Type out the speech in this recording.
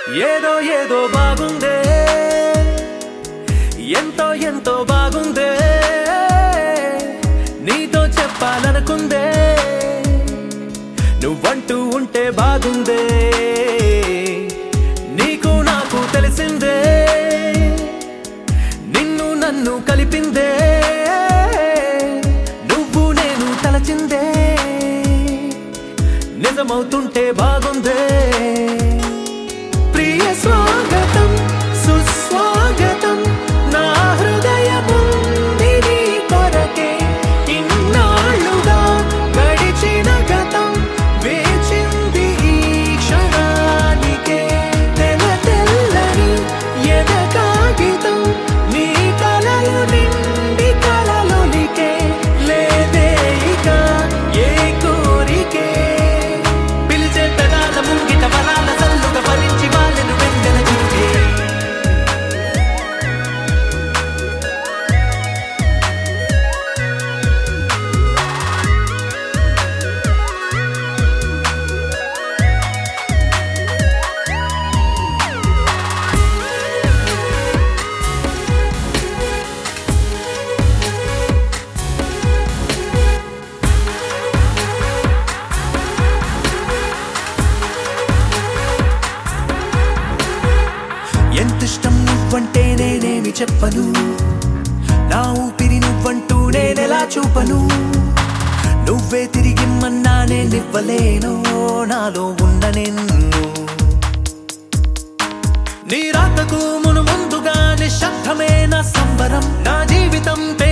ఏదో ఏదో బాగుందే ఎంతో ఎంతో బాగుందే నీతో చెప్పాలనుకుందే నువ్వంటూ ఉంటే బాగుందే నీకు నాకు తెలిసిందే నిన్ను నన్ను కలిపిందే నువ్వు నేను తలచిందే నిజమవుతుంటే బాగుందే ప్రియ స్వాగతం సుస్వాగతం నా హృదయముంది నీ కొరకే ఇన్నాళ్ళుగా గడిచిన గతం వేచింది ఈ క్షణానికే తెల తెల్లని ఎద కాగితం నీ కలలు నిండి కలలొలికే లేదే ఇక ఏ కోరికే పిలిచే పెదాల ముంగిట వరాల సల్లుగా ఫలించి వాళ్ళను వెందెల చిరుకే ఎంత ఇష్టం నువ్వంటే నేనేమి చెప్పను నా ఊపిరి నువ్వంటూ నేనెలా చూపను నువ్వే తిరిగిమ్మన్నా నేనివ్వలేను నాలో ఉన్న నిన్ను నీ రాకకు మును ముందుగా నిశ్శబ్దమే నా సంబరం నా జీవితం